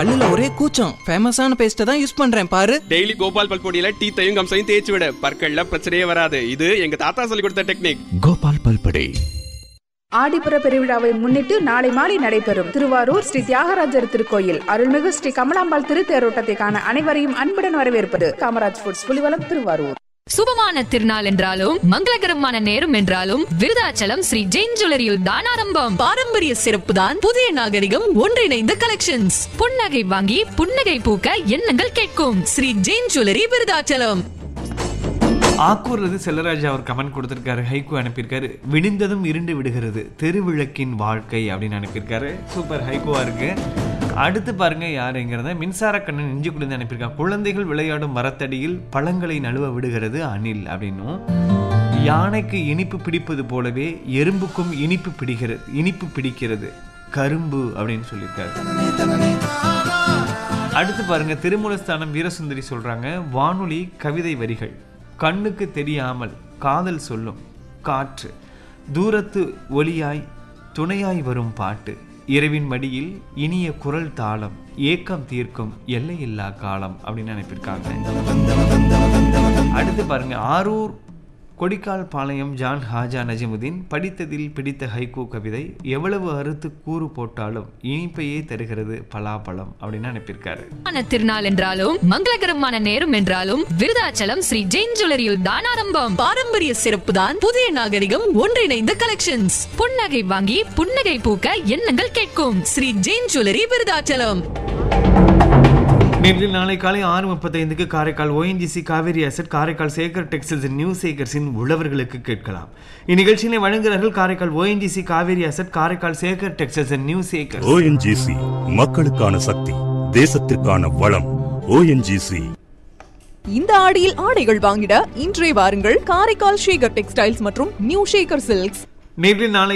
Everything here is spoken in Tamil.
பல்லுல ஒரே கூச்சம் ஃபேமஸான பேஸ்ட்டை தான் யூஸ் பண்றேன் பாரு டெய்லி கோபால் பல்பொடியில டீத்தையும் கம்சையும் தேய்ச்சி விட பற்கள்ல பிரச்சனையே வராது இது எங்க தாத்தா சொல்லி கொடுத்த டெக்னிக் கோபால் பல்படை ஆடிப்புற பெருவிழாவை முன்னிட்டு நாளை மாலை நடைபெறும் திருவாரூர் ஸ்ரீ தியாகராஜர் திருக்கோயில் அருள்மிகு ஸ்ரீ கமலாம்பாள் திருத்தேரோட்டத்தை காண அனைவரையும் அன்புடன் வரவேற்பது காமராஜ் ஃபுட்ஸ் புலிவலம் திருவாரூர் சுபமான திருநாள் என்றாலும் மங்களகரமான நேரம் என்றாலும் விருதாச்சலம் ஸ்ரீ ஜெயின் ஜுவல்லரியில் தான் ஆரம்பம் பாரம்பரிய சிறப்பு தான் புதிய நாகரிகம் ஒன்றிணைந்த கலெக்ஷன்ஸ் புன்னகை வாங்கி புன்னகை பூக்க எண்ணங்கள் கேட்கும் ஸ்ரீ ஜெயின் ஜுவல்லரி விருதாச்சலம் ஆக்கூர்றது செல்லராஜ் அவர் கமெண்ட் கொடுத்திருக்காரு ஹைக்கு அனுப்பியிருக்காரு விடிந்ததும் இருண்டு விடுகிறது தெருவிளக்கின் வாழ்க்கை அப்படின்னு அனுப்பியிருக்காரு சூப்பர் ஹைக்குவா இருக்கு அடுத்து பாருங்க யாருங்கிறத மின்சார கண்ணன் நெஞ்சு குளிர்ந்து அனுப்பியிருக்காங்க குழந்தைகள் விளையாடும் மரத்தடியில் பழங்களை நழுவ விடுகிறது அணில் அப்படின்னும் யானைக்கு இனிப்பு பிடிப்பது போலவே எறும்புக்கும் இனிப்பு பிடிக்கிறது இனிப்பு பிடிக்கிறது கரும்பு அப்படின்னு சொல்லியிருக்காரு அடுத்து பாருங்க திருமூலஸ்தானம் வீரசுந்தரி சொல்றாங்க வானொலி கவிதை வரிகள் கண்ணுக்கு தெரியாமல் காதல் சொல்லும் காற்று தூரத்து ஒலியாய் துணையாய் வரும் பாட்டு இரவின் மடியில் இனிய குரல் தாளம் ஏக்கம் தீர்க்கும் எல்லையில்லா காலம் அப்படின்னு அனுப்பியிருக்காங்க அடுத்து பாருங்க ஆரூர் கொடிக்கால் பாளையம் ஜான் ஹாஜா நஜிமுதீன் படித்ததில் பிடித்த ஹைக்கூ கவிதை எவ்வளவு அறுத்து கூறு போட்டாலும் இனிப்பையே தருகிறது பலாப்பழம் அப்படின்னு அனுப்பியிருக்காரு சுபமான திருநாள் என்றாலும் மங்களகரமான நேரம் என்றாலும் விருதாச்சலம் ஸ்ரீ ஜெயின் ஜுவல்லரியில் தான் ஆரம்பம் பாரம்பரிய சிறப்பு தான் புதிய நாகரிகம் ஒன்றிணைந்த கலெக்ஷன்ஸ் புன்னகை வாங்கி புன்னகை பூக்க எண்ணங்கள் கேட்கும் ஸ்ரீ ஜெயின் ஜுவல்லரி விருதாச்சலம் நேரில் நாளை காலை ஆறு முப்பத்தைந்துக்கு Karaikal ONGC Kaveri asset Karaikal Sekar textiles new சேகர்ஸின் உழவர்களுக்கு கேட்கலாம் இந்நிகழ்ச்சியினை வழங்குகிறார்கள் Karaikal ONGC Kaveri asset Karaikal Sekar textiles new Sekar ONGC மக்களுக்கான சக்தி தேசத்திற்கான வளம் ஓஎன்ஜிசி இந்த ஆடியில் ஆடைகள் வாங்கிட இன்றே வாருங்கள் காரைக்கால் ஷேகர் டெக்ஸ்டைல்ஸ் மற்றும் நியூ ஷேகர் சில்க்ஸ் நேரில் நாளை